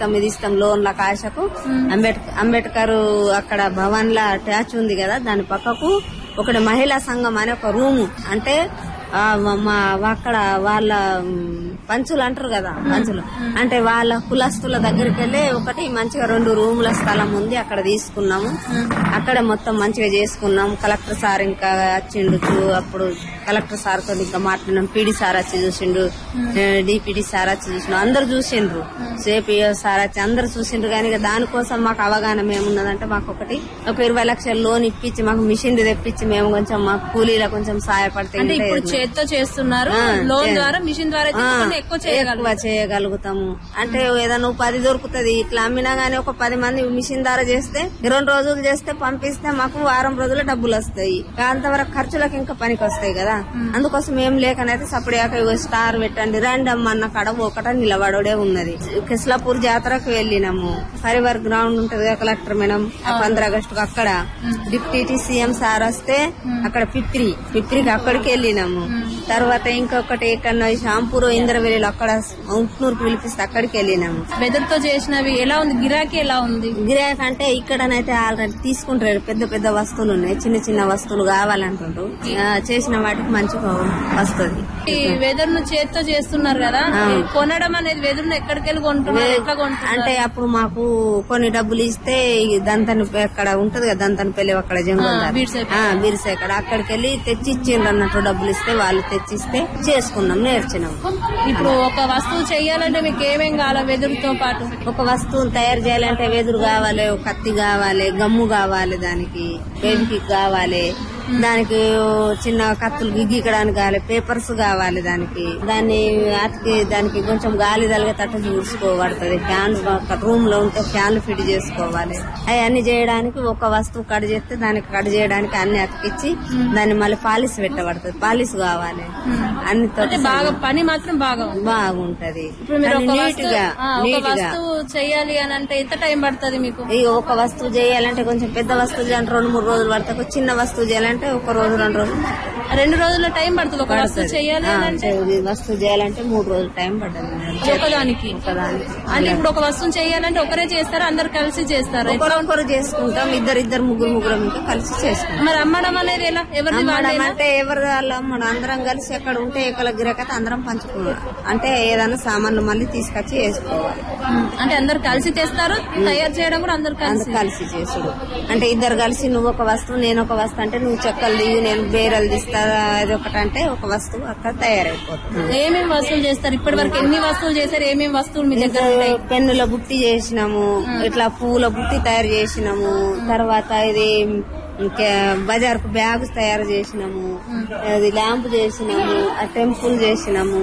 ఇస్తాం ఇది ఇస్తాం లోన్ల కాశకు అంబేద్కర్ అంబేద్కర్ అక్కడ భవన్ లా అటాచ్ ఉంది కదా దాని పక్కకు ఒకటి మహిళా సంఘం అనే ఒక రూము అంటే ఆ, మా అక్కడ వాళ్ళ మ్, పంచులు అంటారు కదా పంచులు అంటే వాళ్ళ కులస్తుల దగ్గరికి వెళ్ళి ఒకటి మంచిగా రెండు రూముల స్థలం ఉంది అక్కడ తీసుకున్నాము అక్కడ మొత్తం మంచిగా చేసుకున్నాం కలెక్టర్ సార్ ఇంకా వచ్చిండు చూ- అప్పుడు కలెక్టర్ సార్ తో ఇంకా మాట్లాడినాం పీడీ సార్ వచ్చి చూసిండు డిపిడి సార్ వచ్చి చూసిండు అందరు చూసిండ్రు సేపీఓ సార్ వచ్చి అందరు చూసిండ్రు కానీ ఇక దానికోసం మాకు అవగాహన ఏమున్నదంటే మాకు ఒకటి ఒక ఇరవై లక్షల లోన్ ఇప్పించి మాకు మిషన్ తెప్పించి మేము కొంచెం మాకు కూలీల కొంచెం సహాయపడితే అంటే ఇంకా ఇప్పుడు ఏదో- చేత్తో చేస్తున్నారు ఆ, లోన్ చే- ద్వారా మిషన్ ద్వారా తీసుకుంటే ఎక్కువ చేయగలరు ఎక్కువ చేయగలుగుతాము అంటే ఏదైనా పది దొరుకుతది ఇట్లా అమ్మినా గానీ ఒక పది మంది మిషన్ ద్వారా చేస్తే రెండు రోజులు చేస్తే పంపిస్తే మాకు వారం రోజులు డబ్బులు వస్తాయి అంతవరకు ఖర్చులకు ఇంకా పనికి వస్తాయి కదా అందుకోసం ఏం లేకనైతే సపరేట్ స్టార్ పెట్టండి రండి అమ్మ అన్న కడ ఒకట నిలబడే ఉన్నది కిస్లాపూర్ జాతరకు వెళ్ళినాము హరివర్ గ్రౌండ్ ఉంటది కదా కలెక్టర్ మేడం పంద్ర ఆగస్టు అక్కడ డిప్యూటీ సీఎం సార్ వస్తే అక్కడ పిప్రి పిప్రికి అక్కడికి వెళ్ళినాము తర్వాత ఇంకొకటి ఇక్కడ షాంపూర్ ఇంద్రవెల్లిలో అక్కడ ఉంట్నూరుకు పిలిపిస్తే అక్కడికి వెళ్ళినాము వెదర్ తో చేసినవి ఎలా ఉంది గిరాకీ ఎలా ఉంది గిరాక్ అంటే ఇక్కడనైతే ఆల్రెడీ తీసుకుంటారు పెద్ద పెద్ద వస్తువులు ఉన్నాయి చిన్న చిన్న వస్తువులు కావాలంటుండ్రు ఆ, చేసిన వాటికి మంచిగా వస్తుంది ఈ వెదర్ ను చేత్తో చేస్తున్నారు కదా ఈ కొనడం అనేది వెదర్ ను ఎక్కడికి వెళ్ళి కొంటున్నారు ఎట్లా కొంటున్నారు అంటే అప్పుడు మాకు కొన్ని డబ్బులు ఇస్తే ఈ దంతని అక్కడ ఉంటది కదా దంతని పెళ్లి అక్కడ జంగల్ ఆ, బీర్సేపల్లి. బిరిసే అక్కడ అక్కడికి వెళ్ళి తెచ్చి ఇచ్చిండ్రు అన్నట్టు డబ్బులు ఇస్తే వాళ్ళు తెచ్చిస్తే చేసుకున్నాం నేర్చినాం ఇప్పుడు ఒక వస్తువు చెయ్యాలంటే మీకు ఏమేం కావాలి వెదురు తో పాటు ఒక వస్తువును తయారు చేయాలంటే వెదురు కావాలి ఒక కత్తి కావాలి గమ్ము కావాలి దానికి బేబీకి కావాలి దానికి ఓ చిన్న కత్తులు గిగ్గడానికి కావాలి పేపర్స్ కావాలి దానికి దాన్ని అతికి దానికి కొంచెం గాలి తలిగేటట్టు చూసుకోబడుతుంది ఫ్యాన్ రూమ్ లో ఉంటే ఫ్యాన్లు ఫిట్ చేసుకోవాలి అవన్నీ చేయడానికి ఒక వస్తువు కట్ చేస్తే దానికి కట్ చేయడానికి అన్ని అతికిచ్చి దాన్ని మళ్ళీ పాలిస్ పెట్టబడుతుంది పాలిస్ కావాలి అన్ని అంటే బాగా పని మాత్రం బాగా ఉంది బాగుంటది ఇప్పుడు మీరు ఒక నీట్ వస్తువు గా ఆ, ఒక నీట్ గా వస్తువు చెయ్యాలి అని అంటే ఎంత టైం పడుతుంది మీకు ఈ ఒక వస్తువు చేయాలంటే కొంచెం పెద్ద వస్తువు చేయాలంటే రెండు మూడు రోజులు పడతాయి ఒక చిన్న వస్తువు చేయాలంటే ఒక రోజు రెండు రోజులు రెండు రోజుల టైం పడుతుంది ఒక వస్తువు చెయ్యాలి ఆ, అని అంటే ఈ వస్తువు చేయాలంటే మూడు రోజులు టైం పడ్డది ఒకదానికి ఒకదానికి అంటే ఇప్పుడు ఒక వస్తువు చేయాలంటే ఒకరే చేస్తారా అందరు కలిసి చేస్తారా ఒకరొకరు చేసుకుంటాం ఇద్దరు ఇద్దరు ముగ్గురు ముగ్గురు ఇంకా కలిసి చేసుకుంటాం మరి అమ్మడం అనేది ఎలా ఎవరిది అమ్మడం వాళ్ళేనా అంటే ఎవరి వాళ్ళు అమ్మడం అందరం కలిసి ఎక్కడ ఉంటే ఎక్కడ గిరకతే అందరం పంచుకున్నాం అంటే ఏదైనా సామాన్లు మళ్ళీ తీసుకొచ్చి వేసుకోవాలి ఉమ్, అంటే అందరు కలిసి తెస్తారు తయారు చేయడం కూడా అందరు కలిసి అందరు కలిసి చేసుడు అంటే ఇద్దరు కలిసి నువ్వు ఒక వస్తువు నేను ఒక వస్తువు అంటే నువ్వు చెక్కలు దిగు నేను బేరలు తీస్తా అది ఒకటి అంటే ఒక వస్తువు అక్కడ తయారైపోతుంది ఏమేమి వస్తువులు చేస్తారు ఇప్పటి వరకు ఎన్ని వస్తువులు చేశారు ఏమేమి వస్తువులు మీ దగ్గర ఉంటాయి పెన్నుల బుట్టి చేసినాము ఇట్లా పూల బుట్టి తయారు చేసినాము తర్వాత ఇది ఇంకా బజార్కు బ్యాగ్ తయారు చేసినాము అది ల్యాంప్ చేసినాము ఆ టెంపుల్ చేసినాము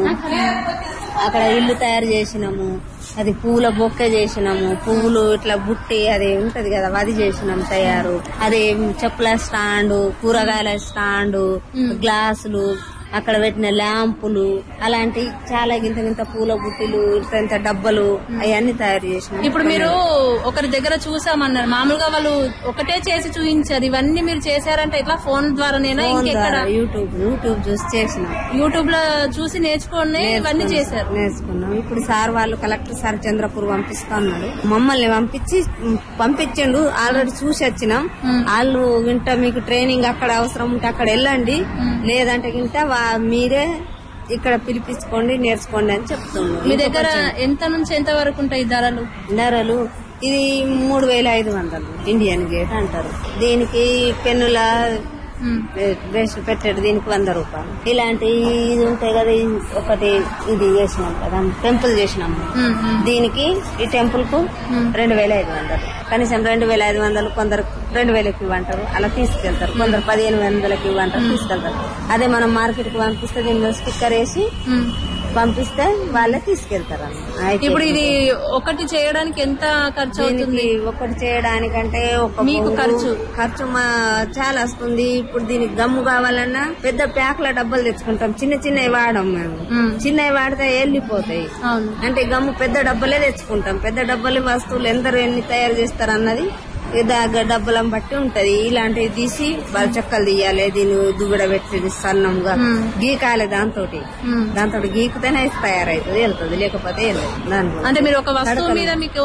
అక్కడ ఇల్లు తయారు చేసినాము అది పూల బొక్క చేసినాము పువ్వులు ఇట్లా బుట్టి అది ఉంటది కదా అది చేసినాం తయారు అది చెప్పుల స్టాండ్ కూరగాయల స్టాండ్ గ్లాసులు అక్కడ పెట్టిన ల్యాంపులు అలాంటి చాలా గింత గింత పూల బుట్టిలు ఇంత ఇంత డబ్బలు అవన్నీ తయారు చేసినాం ఇప్పుడు మీరు ఒకరి దగ్గర చూసామన్నారు మామూలుగా వాళ్ళు ఒకటే చేసి చూపించారు ఇవన్నీ మీరు చేశారంటే ఇట్లా ఫోన్ ద్వారానేనా ఫోన్ ఇంకెక్కడ ద్వారా యూట్యూబ్ యూట్యూబ్ చూసి చేసినాం యూట్యూబ్ లో చూసి నేర్చుకొని ఇవన్నీ చేశారు నేర్చుకున్నాం ఇప్పుడు సార్ వాళ్ళు కలెక్టర్ సార్ చంద్రపూర్ పంపిస్తా అన్నాడు మమ్మల్ని పంపించి పంపించిండు ఆల్రెడీ చూసి వచ్చినాం వాళ్ళు వింట మీకు ట్రైనింగ్ అక్కడ అవసరం ఉంటే అక్కడ వెళ్ళండి లేదంటే గింట వా- మీరే ఇక్కడ పిలిపించుకోండి నేర్చుకోండి అని చెప్తున్నాడు మీ దగ్గర ఎంత నుంచి ఎంత వరకు ఉంటాయి ధరలు ధరలు ఇది మూడు వేల ఐదు వందలు ఇండియన్ గేట్ అంటారు దీనికి పెన్నుల ఉమ్. వేసి పెట్టాడు దీనికి వంద రూపాయలు ఇలాంటి ఇది ఉంటాయి కదా ఇది ఒకటి ఇది చేసినాం కదా టెంపుల్ చేసినాము ఉమ్, ఉమ్. దీనికి ఈ టెంపుల్ కు రెండు వేల ఐదు వందలు కనీసం రెండు వేల ఐదు వందలు కొందరు రెండు వేలకి ఇవ్వంటారు అలా తీసుకెళ్తారు కొందరు పదిహేను వందలకి ఇవ్వంటారు తీసుకెళ్తారు అదే మనం మార్కెట్ కి పంపిస్తే దీని మీద స్టిక్కర్ వేసి ఉమ్. పంపిస్తే వాళ్ళే తీసుకెళ్తారు అన్నమాట. అయితే ఇప్పుడు ఇది ఒకటి చేయడానికి ఎంత ఖర్చు అవుతుంది దీనికి ఒకటి చేయడానికంటే ఒక మీకు బొంగు ఖర్చు? ఖర్చు మా చాలా వస్తుంది ఇప్పుడు దీనికి గమ్ము కావాలన్నా పెద్ద ప్యాక్ల డబ్బులు తెచ్చుకుంటాం చిన్న చిన్నవి వాడం మేము ఉమ్. చిన్నవి వాడితే వెళ్ళిపోతాయి అవును అంటే గమ్ము పెద్ద డబ్బలే తెచ్చుకుంటాం పెద్ద డబ్బలు వస్తువులు ఎందరు ఎన్ని తయారు చేస్తారు అన్నది ఇదాగ డబ్బులను బట్టి ఉంటది ఇలాంటివి తీసి వాళ్ళ చెక్కలు తీయాలి దీన్ని దువ్వడ పెట్టి సన్నంగా గీకాలి దాంతో దాంతో గీకుతేనే తయారైతుంది వెళ్తుంది లేకపోతే వెళ్ళదు దాని అంటే మీరు ఒక వస్తువు మీద మీకు